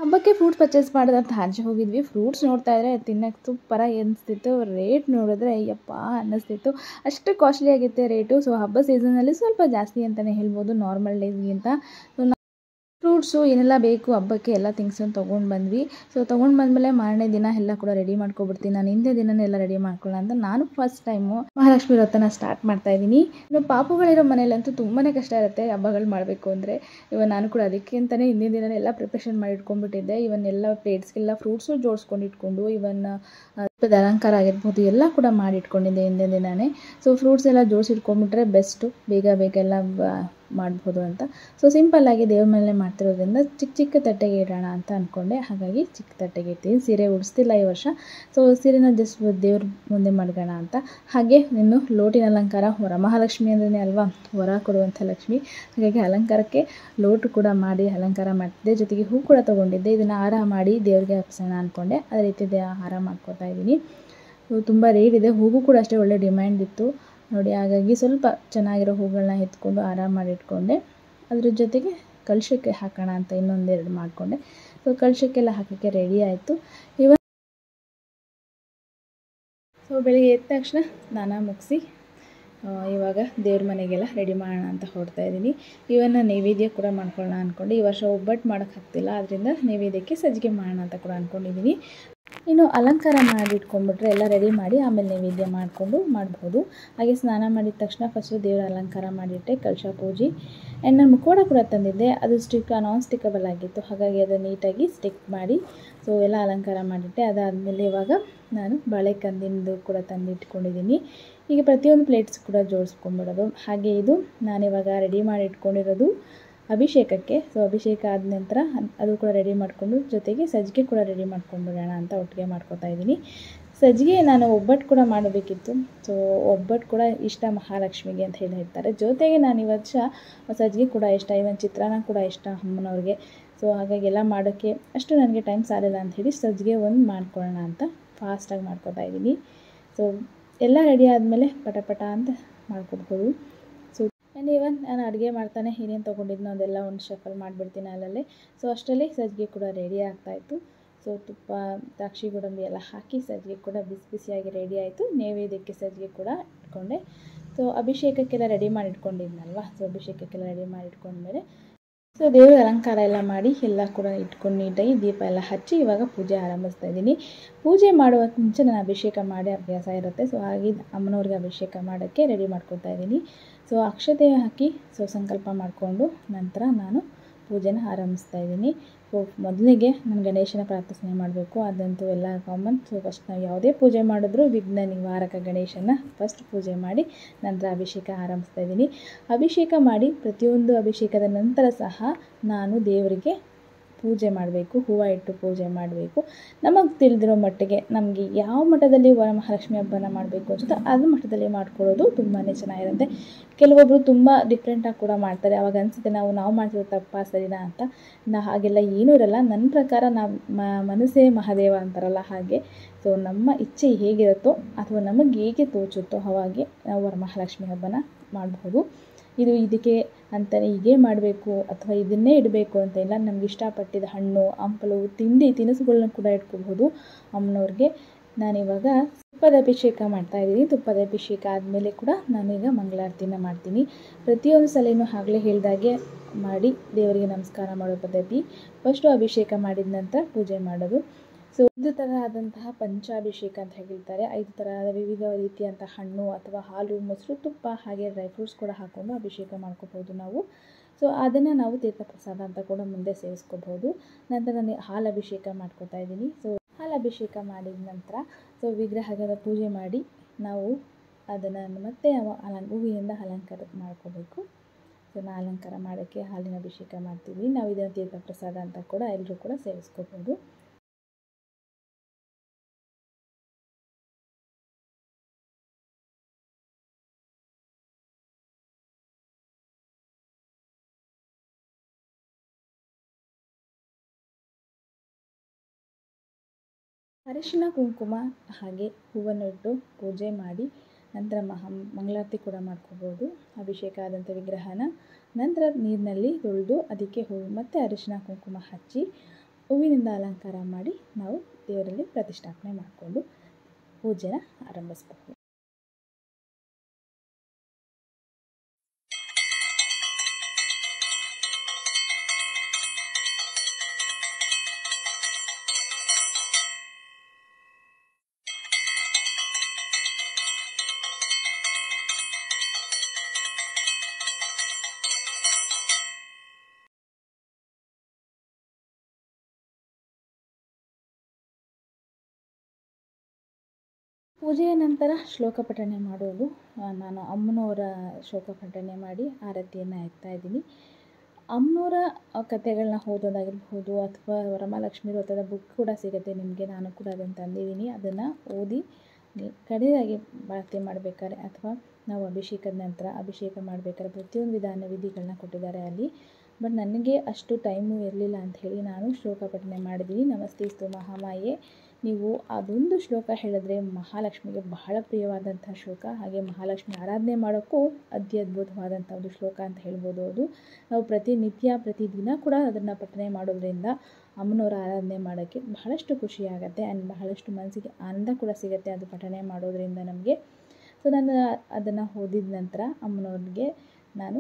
ಹಬ್ಬಕ್ಕೆ fruits purchase ಮಾಡೋದಂತ ಆಚೆ ಹೋಗಿದ್ವಿ ಫ್ರೂಟ್ಸ್ ನೋಡ್ತಾ ಇದ್ರೆ ತಿನ್ನಕ್ಕೆ ಸೂಪರಾಗಿ ಅನಿಸ್ತಿತ್ತು ರೇಟ್ ನೋಡಿದ್ರೆ ಯಪ್ಪ ಅನ್ನಿಸ್ತಿತ್ತು ಅಷ್ಟು ಕಾಸ್ಟ್ಲಿ ಆಗಿತ್ತು ರೇಟು ಸೊ ಹಬ್ಬ ಸೀಸನಲ್ಲಿ ಸ್ವಲ್ಪ ಜಾಸ್ತಿ ಅಂತಲೇ ಹೇಳ್ಬೋದು ನಾರ್ಮಲ್ ಡೇಸ್ಗಿಂತ ಸೊ ಫ್ರೂಟ್ಸು ಏನೆಲ್ಲ ಬೇಕು ಹಬ್ಬಕ್ಕೆ ಎಲ್ಲ ಥಿಂಗ್ಸನ್ನು ತೊಗೊಂಡು ಬಂದ್ವಿ ಸೊ ತೊಗೊಂಡು ಬಂದಮೇಲೆ ಮಾರನೇ ದಿನ ಎಲ್ಲ ಕೂಡ ರೆಡಿ ಮಾಡ್ಕೊಬಿಡ್ತೀನಿ ನಾನು ಹಿಂದೆ ದಿನನೇ ಎಲ್ಲ ರೆಡಿ ಮಾಡ್ಕೊಳ್ಳೋ ಅಂತ ನಾನು ಫಸ್ಟ್ ಟೈಮು ಮಹಾಲಕ್ಷ್ಮಿ ವ್ರತನ ಸ್ಟಾರ್ಟ್ ಮಾಡ್ತಾ ಇದ್ದೀನಿ ಇನ್ನು ಪಾಪುಗಳಿರೋ ಮನೇಲಂತೂ ತುಂಬಾ ಕಷ್ಟ ಇರುತ್ತೆ ಹಬ್ಬಗಳು ಮಾಡಬೇಕು ಅಂದರೆ ಇವಾಗ ನಾನು ಕೂಡ ಅದಕ್ಕೆ ಅಂತಲೇ ಹಿಂದಿನ ದಿನನೇ ಎಲ್ಲ ಪ್ರಿಪ್ರೇಷನ್ ಮಾಡಿ ಇಟ್ಕೊಂಡ್ಬಿಟ್ಟಿದ್ದೆ ಇವನ್ ಎಲ್ಲ ಪ್ಲೇಟ್ಸ್ಗೆಲ್ಲ ಫ್ರೂಟ್ಸು ಜೋಡಿಸ್ಕೊಂಡು ಇಟ್ಕೊಂಡು ಇವನ್ ಹಬ್ಬದ ಅಲಂಕಾರ ಆಗಿರ್ಬೋದು ಎಲ್ಲ ಕೂಡ ಮಾಡಿ ಇಟ್ಕೊಂಡಿದ್ದೆ ಹಿಂದಿನ ದಿನವೇ ಸೊ ಫ್ರೂಟ್ಸ್ ಎಲ್ಲ ಜೋಡಿಸಿ ಇಟ್ಕೊಂಡ್ಬಿಟ್ರೆ ಬೆಸ್ಟು ಬೇಗ ಬೇಗ ಎಲ್ಲ ಬ- ಮಾಡ್ಬೋದು ಅಂತ ಸೊ ಸಿಂಪಲ್ಲಾಗಿ ದೇವ್ರ ಮೇಲೆ ಮಾಡ್ತಿರೋದ್ರಿಂದ ಚಿಕ್ಕ ಚಿಕ್ಕ ತಟ್ಟೆಗೆ ಇಡೋಣ ಅಂತ ಅಂದ್ಕೊಂಡೆ ಹಾಗಾಗಿ ಚಿಕ್ಕ ತಟ್ಟೆಗೆ ಇಡ್ತೀನಿ ಸೀರೆ ಉಡಿಸ್ತಿಲ್ಲ ಈ ವರ್ಷ ಸೊ ಸೀರೆನ ಜಸ್ಟ್ ದೇವ್ರ ಮುಂದೆ ಮಡ್ಗೋಣ ಅಂತ ಹಾಗೆ ಇನ್ನು ಲೋಟಿನ ಅಲಂಕಾರ ವರಮಹಾಲಕ್ಷ್ಮಿ ಅಂದ್ರೆ ಅಲ್ವಾ ವರ ಕೊಡುವಂಥ ಲಕ್ಷ್ಮಿ ಹಾಗಾಗಿ ಅಲಂಕಾರಕ್ಕೆ ಲೋಟು ಕೂಡ ಮಾಡಿ ಅಲಂಕಾರ ಮಾಡ್ತಿದ್ದೆ ಜೊತೆಗೆ ಹೂ ಕೂಡ ತೊಗೊಂಡಿದ್ದೆ ಇದನ್ನು ಹಾರ ಮಾಡಿ ದೇವ್ರಿಗೆ ಹಬ್ಸೋಣ ಅಂದ್ಕೊಂಡೆ ಅದೇ ರೀತಿ ದೇ- ಹಾರ ಮಾಡ್ಕೊತಾ ಇದ್ದೀನಿ ಸೊ ತುಂಬ ರೇಟ್ ಇದೆ ಹೂವು ಕೂಡ ಅಷ್ಟೇ ಒಳ್ಳೆ ಡಿಮ್ಯಾಂಡ್ ಇತ್ತು ನೋಡಿ ಹಾಗಾಗಿ ಸ್ವಲ್ಪ ಚೆನ್ನಾಗಿರೋ ಹೂಗಳನ್ನ ಎತ್ಕೊಂಡು ಆರಾಮ ಮಾಡಿ ಇಟ್ಕೊಂಡೆ ಅದ್ರ ಜೊತೆಗೆ ಕಲಶಕ್ಕೆ ಹಾಕೋಣ ಅಂತ ಇನ್ನೊಂದೆರಡು ಮಾಡಿಕೊಂಡೆ ಸೊ ಕಲಶಕ್ಕೆಲ್ಲ ಹಾಕೋಕ್ಕೆ ರೆಡಿ ಆಯಿತು ಇವಾಗ ಸೊ ಬೆಳಿಗ್ಗೆ ಎದ್ದ ತಕ್ಷಣ ಸ್ನಾನ ಮುಗಿಸಿ ಇವಾಗ ದೇವ್ರ ಮನೆಗೆಲ್ಲ ರೆಡಿ ಮಾಡೋಣ ಅಂತ ಹೊರಡ್ತಾ ಇದ್ದೀನಿ ಇವನ್ನ ನೈವೇದ್ಯ ಕೂಡ ಮಾಡ್ಕೊಳ್ಳೋಣ ಅಂದ್ಕೊಂಡು ಈ ವರ್ಷ ಒಬ್ಬಟ್ಟು ಮಾಡೋಕ್ಕೆ ಆಗ್ತಿಲ್ಲ ಅದರಿಂದ ನೈವೇದ್ಯಕ್ಕೆ ಸಜ್ಜಿಗೆ ಮಾಡೋಣ ಅಂತ ಕೂಡ ಅಂದ್ಕೊಂಡಿದ್ದೀನಿ ಇನ್ನು ಅಲಂಕಾರ ಮಾಡಿ ಇಟ್ಕೊಂಡ್ಬಿಟ್ರೆ ಎಲ್ಲ ರೆಡಿ ಮಾಡಿ ಆಮೇಲೆ ನೈವೇದ್ಯ ಮಾಡಿಕೊಂಡು ಮಾಡ್ಬೋದು ಹಾಗೆ ಸ್ನಾನ ಮಾಡಿದ ತಕ್ಷಣ ಫಸ್ಟು ದೇವರ ಅಲಂಕಾರ ಮಾಡಿಟ್ಟೆ ಕಲಶ ಪೂಜೆ ಆ್ಯಂಡ್ ನಾನು ಮುಖವಾಡ ಕೂಡ ತಂದಿದ್ದೆ ಅದು ಸ್ಟಿಕ್ ನಾನ್ ಸ್ಟಿಕ್ಕಬಲ್ ಆಗಿತ್ತು ಹಾಗಾಗಿ ಅದನ್ನು ನೀಟಾಗಿ ಸ್ಟಿಕ್ ಮಾಡಿ ಸೊ ಎಲ್ಲ ಅಲಂಕಾರ ಮಾಡಿಟ್ಟೆ ಅದಾದಮೇಲೆ ಇವಾಗ ನಾನು ಬಾಳೆಕಂದಿಂದು ಕೂಡ ತಂದಿಟ್ಕೊಂಡಿದ್ದೀನಿ ಈಗ ಪ್ರತಿಯೊಂದು ಪ್ಲೇಟ್ಸ್ ಕೂಡ ಜೋಡಿಸ್ಕೊಂಡ್ಬಿಡೋದು ಹಾಗೆ ಇದು ನಾನಿವಾಗ ರೆಡಿ ಮಾಡಿ ಇಟ್ಕೊಂಡಿರೋದು ಅಭಿಷೇಕಕ್ಕೆ ಸೊ ಅಭಿಷೇಕ ಆದ ನಂತರ ಅದ್- ಅದು ಕೂಡ ರೆಡಿ ಮಾಡಿಕೊಂಡು ಜೊತೆಗೆ ಸಜ್ಜಿಗೆ ಕೂಡ ರೆಡಿ ಮಾಡ್ಕೊಂಡ್ಬಿಡೋಣ ಅಂತ ಒಟ್ಟಿಗೆ ಮಾಡ್ಕೊತಾ ಇದ್ದೀನಿ ಸಜ್ಜಿಗೆ ನಾನು ಒಬ್ಬಟ್ಟು ಕೂಡ ಮಾಡಬೇಕಿತ್ತು ಸೊ ಒಬ್ಬಟ್ಟು ಕೂಡ ಇಷ್ಟ ಮಹಾಲಕ್ಷ್ಮಿಗೆ ಅಂತ ಹೇಳಿ ಹೇಳ್ತಾರೆ ಜೊತೆಗೆ ನಾನು ಈ ವರ್ಷ ಸಜ್ಜಿಗೆ ಕೂಡ ಇಷ್ಟ ಇವನ್ ಚಿತ್ರಾನ್ನ ಕೂಡ ಇಷ್ಟ ಅಮ್ಮನವ್ರಿಗೆ ಸೊ ಹಾಗಾಗಿ ಎಲ್ಲ ಮಾಡೋಕ್ಕೆ ಅಷ್ಟು ನನಗೆ ಟೈಮ್ ಸಾಲಿಲ್ಲ ಅಂತ ಹೇಳಿ ಸಜ್ಜಿಗೆ ಒಂದು ಮಾಡ್ಕೊಳ್ಳೋಣ ಅಂತ ಫಾಸ್ಟಾಗಿ ಮಾಡ್ಕೊತಾ ಇದ್ದೀನಿ ಸೊ ಎಲ್ಲ ರೆಡಿ ಆದಮೇಲೆ ಪಟ ಪಟ ಅಂತ ಮಾಡ್ಕೊಡ್ಬೋದು ಸೊ ಆ್ಯಂಡ್ ಇವನ್ ನಾನು ಅಡುಗೆ ಮಾಡ್ತಾನೆ ಏನೇನು ತೊಗೊಂಡಿದ್ನೋ ಅದೆಲ್ಲ ಒಂದು ಶಫಲ್ ಮಾಡಿಬಿಡ್ತೀನಿ ಅಲ್ಲಲ್ಲೇ ಸೊ ಅಷ್ಟರಲ್ಲಿ ಸಜ್ಜಿಗೆ ಕೂಡ ರೆಡಿ ಆಗ್ತಾಯಿತ್ತು ಸೊ ತುಪ್ಪ ದ್ರಾಕ್ಷಿ ಗೋಡಂಬಿ ಎಲ್ಲ ಹಾಕಿ ಸಜ್ಜಿಗೆ ಕೂಡ ಬಿಸಿ ಬಿಸಿಯಾಗಿ ರೆಡಿ ಆಯಿತು ನೈವೇದ್ಯಕ್ಕೆ ಸಜ್ಜಿಗೆ ಕೂಡ ಇಟ್ಕೊಂಡೆ ಸೊ ಅಭಿಷೇಕಕ್ಕೆಲ್ಲ ರೆಡಿ ಮಾಡಿ ಇಟ್ಕೊಂಡಿದ್ನಲ್ವ ಸೊ ಅಭಿಷೇಕಕ್ಕೆಲ್ಲ ರೆಡಿ ಮಾಡಿ ಇಟ್ಕೊಂಡ್ಮೇಲೆ ಸೊ ದೇವ್ರ ಅಲಂಕಾರ ಎಲ್ಲ ಮಾಡಿ ಎಲ್ಲ ಕೂಡ ಇಟ್ಕೊಂಡು ನೀಟಾಗಿ ದೀಪ ಎಲ್ಲ ಹಚ್ಚಿ ಇವಾಗ ಪೂಜೆ ಆರಂಭಿಸ್ತಾ ಇದ್ದೀನಿ ಪೂಜೆ ಮಾಡುವಕ್ಕೆ ಮುಂಚೆ ನಾನು ಅಭಿಷೇಕ ಮಾಡಿ ಅಭ್ಯಾಸ ಇರುತ್ತೆ ಸೊ ಹಾಗೆ ಅಮ್ಮನವ್ರಿಗೆ ಅಭಿಷೇಕ ಮಾಡೋಕ್ಕೆ ರೆಡಿ ಮಾಡ್ಕೊತಾ ಇದ್ದೀನಿ ಸೊ ಅಕ್ಷತೆ ಹಾಕಿ ಸೊ ಸಂಕಲ್ಪ ಮಾಡಿಕೊಂಡು ನಂತರ ನಾನು ಪೂಜೆನ ಆರಂಭಿಸ್ತಾ ಇದ್ದೀನಿ ಸೊ ಮೊದಲಿಗೆ ನಾನು ಗಣೇಶನ ಪ್ರಾರ್ಥನೆ ಮಾಡಬೇಕು ಅದಂತೂ ಎಲ್ಲ ಕಾಮನ್ ಸೊ ಫಸ್ಟ್ ನಾವು ಯಾವುದೇ ಪೂಜೆ ಮಾಡಿದ್ರೂ ವಿಘ್ನ ನಿವಾರಕ ಗಣೇಶನ ಫಸ್ಟ್ ಪೂಜೆ ಮಾಡಿ ನಂತರ ಅಭಿಷೇಕ ಆರಂಭಿಸ್ತಾ ಇದ್ದೀನಿ ಅಭಿಷೇಕ ಮಾಡಿ ಪ್ರತಿಯೊಂದು ಅಭಿಷೇಕದ ನಂತರ ಸಹ ನಾನು ದೇವರಿಗೆ ಪೂಜೆ ಮಾಡಬೇಕು ಹೂವು ಇಟ್ಟು ಪೂಜೆ ಮಾಡಬೇಕು ನಮಗೆ ತಿಳಿದಿರೋ ಮಟ್ಟಿಗೆ ನಮಗೆ ಯಾವ ಮಠದಲ್ಲಿ ವರಮಹಾಲಕ್ಷ್ಮಿ ಹಬ್ಬನ ಮಾಡಬೇಕು ಅನ್ಸುತ್ತೋ ಅದು ಮಠದಲ್ಲಿ ಮಾಡ್ಕೊಳ್ಳೋದು ತುಂಬಾ ಚೆನ್ನಾಗಿರುತ್ತೆ ಕೆಲವೊಬ್ಬರು ತುಂಬ ಡಿಫ್ರೆಂಟಾಗಿ ಕೂಡ ಮಾಡ್ತಾರೆ ಅವಾಗ ಅನಿಸುತ್ತೆ ನಾವು ನಾವು ಮಾಡ್ತಿರೋ ತಪ್ಪಾ ಸರಿನಾ ಅಂತ ನಾ ಹಾಗೆಲ್ಲ ಏನೂ ಇರಲ್ಲ ನನ್ನ ಪ್ರಕಾರ ನಾವು ಮನಸ್ಸೇ ಮಹಾದೇವ ಅಂತಾರಲ್ಲ ಹಾಗೆ ಸೊ ನಮ್ಮ ಇಚ್ಛೆ ಹೇಗಿರುತ್ತೋ ಅಥವಾ ನಮಗೆ ಹೇಗೆ ತೋಚುತ್ತೋ ಹಾಗೆ ನಾವು ವರಮಹಾಲಕ್ಷ್ಮಿ ಹಬ್ಬನ ಮಾಡಬಹುದು ಇದು ಇದಕ್ಕೆ ಅಂತಲೇ ಹೀಗೆ ಮಾಡಬೇಕು ಅಥವಾ ಇದನ್ನೇ ಇಡಬೇಕು ಅಂತ ಇಲ್ಲ ನಮ್ಗೆ ಇಷ್ಟಪಟ್ಟಿದ್ದ ಹಣ್ಣು ಹಂಪಲು ತಿಂಡಿ ತಿನಿಸುಗಳನ್ನ ಕೂಡ ಇಟ್ಕೋಬಹುದು ಅಮ್ಮನವ್ರಿಗೆ ನಾನಿವಾಗ ತುಪ್ಪದ ಅಭಿಷೇಕ ಮಾಡ್ತಾ ಇದ್ದೀನಿ ತುಪ್ಪದ ಅಭಿಷೇಕ ಆದಮೇಲೆ ಕೂಡ ನಾನೀಗ ಮಂಗಳಾರತಿನ ಮಾಡ್ತೀನಿ ಪ್ರತಿಯೊಂದು ಸಲನೂ ಆಗಲೇ ಹೇಳಿದಾಗೆ ಮಾಡಿ ದೇವರಿಗೆ ನಮಸ್ಕಾರ ಮಾಡೋ ಪದ್ಧತಿ ಫಸ್ಟು ಅಭಿಷೇಕ ಮಾಡಿದ ನಂತರ ಪೂಜೆ ಮಾಡೋದು ಸೊ ಒಂದು ಥರ ಆದಂತಹ ಪಂಚಾಭಿಷೇಕ ಅಂತ ಹೇಳ್ತಾರೆ ಐದು ಥರದ ವಿವಿಧ ರೀತಿಯಂಥ ಹಣ್ಣು ಅಥವಾ ಹಾಲು ಮೊಸರು ತುಪ್ಪ ಹಾಗೆ ಡ್ರೈ ಫ್ರೂಟ್ಸ್ ಕೂಡ ಹಾಕ್ಕೊಂಡು ಅಭಿಷೇಕ ಮಾಡ್ಕೋಬೋದು ನಾವು ಸೊ ಅದನ್ನು ನಾವು ತೀರ್ಥ ಪ್ರಸಾದ ಅಂತ ಕೂಡ ಮುಂದೆ ಸೇವಿಸ್ಕೋಬಹುದು ನಂತರ ನಾನು ಹಾಲು ಅಭಿಷೇಕ ಮಾಡ್ಕೋತಾ ಇದ್ದೀನಿ ಸೊ ಹಾಲು ಅಭಿಷೇಕ ಮಾಡಿದ ನಂತರ ಸೊ ವಿಗ್ರಹದ ಪೂಜೆ ಮಾಡಿ ನಾವು ಅದನ್ನು ಮತ್ತೆ ಅವ- ಅಲಂ ಹೂವಿನಿಂದ ಅಲಂಕಾರ ಮಾಡ್ಕೋಬೇಕು ಸೊ ನಾನು ಅಲಂಕಾರ ಮಾಡೋಕ್ಕೆ ಹಾಲಿನ ಅಭಿಷೇಕ ಮಾಡ್ತೀವಿ ನಾವು ಇದನ್ನು ತೀರ್ಥ ಪ್ರಸಾದ ಅಂತ ಕೂಡ ಎಲ್ಲರೂ ಕೂಡ ಸೇವಿಸ್ಕೋಬೋದು ಅರಿಶಿನ ಕುಂಕುಮ ಹಾಗೆ ಹೂವನ್ನು ಇಟ್ಟು ಪೂಜೆ ಮಾಡಿ ನಂತರ ಮಹಾ ಮಂಗಳಾರತಿ ಕೂಡ ಮಾಡ್ಕೋಬೋದು ಅಭಿಷೇಕ ಆದಂಥ ವಿಗ್ರಹನ ನಂತರ ನೀರಿನಲ್ಲಿ ತೊಳೆದು ಅದಕ್ಕೆ ಹೂವು ಮತ್ತು ಅರಿಶಿನ ಕುಂಕುಮ ಹಚ್ಚಿ ಹೂವಿನಿಂದ ಅಲಂಕಾರ ಮಾಡಿ ನಾವು ದೇವರಲ್ಲಿ ಪ್ರತಿಷ್ಠಾಪನೆ ಮಾಡಿಕೊಂಡು ಪೂಜೆನ ಆರಂಭಿಸಬಹುದು ಪೂಜೆಯ ನಂತರ ಶ್ಲೋಕ ಪಠಣೆ ಮಾಡೋದು ಆ, ನಾನು ಅಮ್ಮನವರ ಶ್ಲೋಕ ಪಠಣೆ ಮಾಡಿ ಆರತಿಯನ್ನು ಎತ್ತಾ ಇದ್ದೀನಿ ಅಮ್ಮನವರ ಕಥೆಗಳನ್ನ ಓದೋದಾಗಿರ್ಬೋದು ಅಥವಾ ವರಮಹಾಲಕ್ಷ್ಮಿ ವ್ರತದ ಬುಕ್ ಕೂಡ ಸಿಗುತ್ತೆ ನಿಮಗೆ ನಾನು ಕೂಡ ಅದನ್ನು ತಂದಿದ್ದೀನಿ ಅದನ್ನು ಓದಿ ಕಡೆಯದಾಗಿ ಆರತಿ ಮಾಡಬೇಕಾದ್ರೆ ಅಥವಾ ನಾವು ಅಭಿಷೇಕದ ನಂತರ ಅಭಿಷೇಕ ಮಾಡಬೇಕಾದ್ರೆ ಪ್ರತಿಯೊಂದು ವಿಧಾನ ವಿಧಿಗಳನ್ನ ಕೊಟ್ಟಿದ್ದಾರೆ ಅಲ್ಲಿ ಬಟ್ ನನಗೆ ಅಷ್ಟು ಟೈಮು ಇರಲಿಲ್ಲ ಅಂತ ಹೇಳಿ ನಾನು ಶ್ಲೋಕ ಪಠಣೆ ಮಾಡಿದ್ದೀನಿ ನಮಸ್ತೆಸ್ತು ಮಹಾಮಾಯೆ ನೀವು ಅದೊಂದು ಶ್ಲೋಕ ಹೇಳಿದ್ರೆ ಮಹಾಲಕ್ಷ್ಮಿಗೆ ಬಹಳ ಪ್ರಿಯವಾದಂಥ ಶ್ಲೋಕ ಹಾಗೆ ಮಹಾಲಕ್ಷ್ಮಿ ಆರಾಧನೆ ಮಾಡೋಕ್ಕೂ ಅತಿ ಅದ್ಭುತವಾದಂಥ ಒಂದು ಶ್ಲೋಕ ಅಂತ ಹೇಳ್ಬೋದು ಅದು ನಾವು ಪ್ರತಿನಿತ್ಯ ಪ್ರತಿದಿನ ಕೂಡ ಅದನ್ನು ಪಠನೆ ಮಾಡೋದ್ರಿಂದ ಅಮ್ಮನವರ ಆರಾಧನೆ ಮಾಡೋಕ್ಕೆ ಬಹಳಷ್ಟು ಖುಷಿಯಾಗತ್ತೆ ಆ್ಯಂಡ್ ಬಹಳಷ್ಟು ಮನಸ್ಸಿಗೆ ಆನಂದ ಕೂಡ ಸಿಗುತ್ತೆ ಅದು ಪಠನೆ ಮಾಡೋದ್ರಿಂದ ನಮಗೆ ಸೊ ನಾನು ಅದನ್ನು ಓದಿದ ನಂತರ ಅಮ್ಮನವ್ರಿಗೆ ನಾನು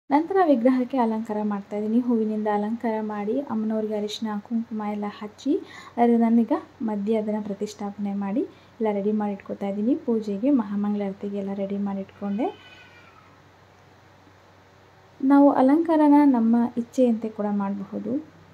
ನಂತರ ವಿಗ್ರಹಕ್ಕೆ ಅಲಂಕಾರ ಮಾಡ್ತಾಯಿದ್ದೀನಿ ಹೂವಿನಿಂದ ಅಲಂಕಾರ ಮಾಡಿ ಅಮ್ಮನವ್ರಿಗೆ ಅರಿಶಿನ ಕುಂಕುಮ ಎಲ್ಲ ಹಚ್ಚಿ ಅದು ನಾನೀಗ ಮಧ್ಯೆ ಅದನ್ನು ಪ್ರತಿಷ್ಠಾಪನೆ ಮಾಡಿ ಎಲ್ಲ ರೆಡಿ ಮಾಡಿ ಇಟ್ಕೊತಾ ಇದ್ದೀನಿ ಪೂಜೆಗೆ ಮಹಾಮಂಗಳಾರತಿಗೆ ಎಲ್ಲ ರೆಡಿ ಮಾಡಿ ಇಟ್ಕೊಂಡೆ ನಾವು ಅಲಂಕಾರನ ನಮ್ಮ ಇಚ್ಛೆಯಂತೆ ಕೂಡ ಮಾಡಬಹುದು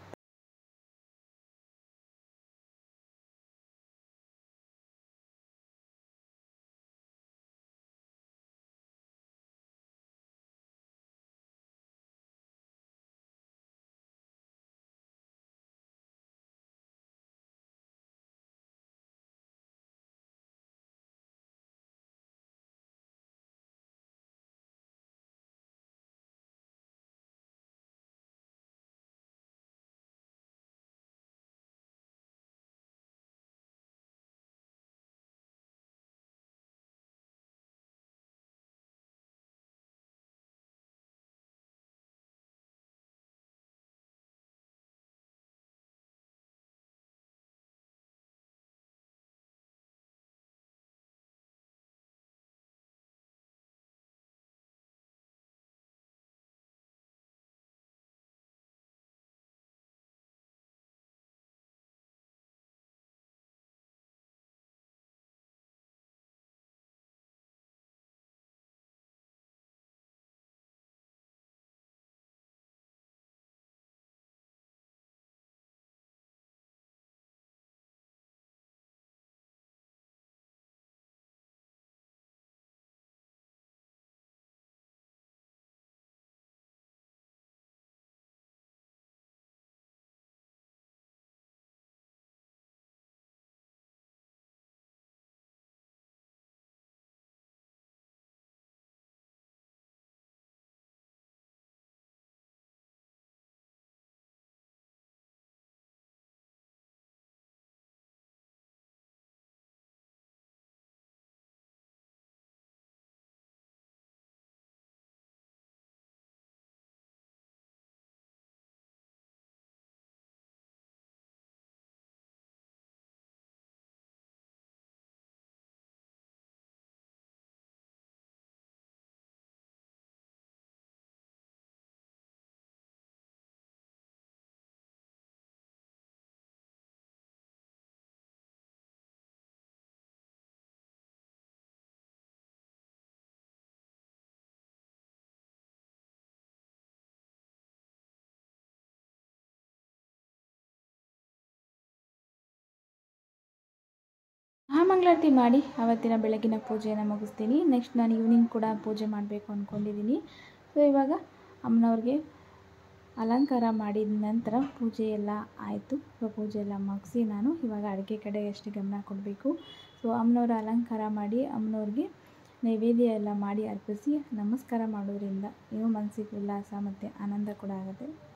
ಮಹಾಮಂಗಳಾರತಿ ಮಾಡಿ ಆವತ್ತಿನ ಬೆಳಗಿನ ಪೂಜೆಯನ್ನು ಮುಗಿಸ್ತೀನಿ ನೆಕ್ಸ್ಟ್ ನಾನು ಈವ್ನಿಂಗ್ ಕೂಡ ಪೂಜೆ ಮಾಡಬೇಕು ಅಂದ್ಕೊಂಡಿದ್ದೀನಿ ಸೊ ಇವಾಗ ಅಮ್ಮನವ್ರಿಗೆ ಅಲಂಕಾರ ಮಾಡಿದ ನಂತರ ಪೂಜೆ ಎಲ್ಲ ಆಯಿತು ಸೊ ಪೂಜೆ ಎಲ್ಲ ಮುಗಿಸಿ ನಾನು ಇವಾಗ ಅಡುಗೆ ಕಡೆ ಎಷ್ಟು ಗಮನ ಕೊಡಬೇಕು ಸೊ ಅಮ್ಮನವರ ಅಲಂಕಾರ ಮಾಡಿ ಅಮ್ಮನವ್ರಿಗೆ ನೈವೇದ್ಯ ಎಲ್ಲ ಮಾಡಿ ಅರ್ಪಿಸಿ ನಮಸ್ಕಾರ ಮಾಡೋದ್ರಿಂದ ಏನೋ ಮನಸ್ಸಿಗೆ ಉಲ್ಲಾಸ ಮತ್ತು ಆನಂದ ಕೂಡ ಆಗುತ್ತೆ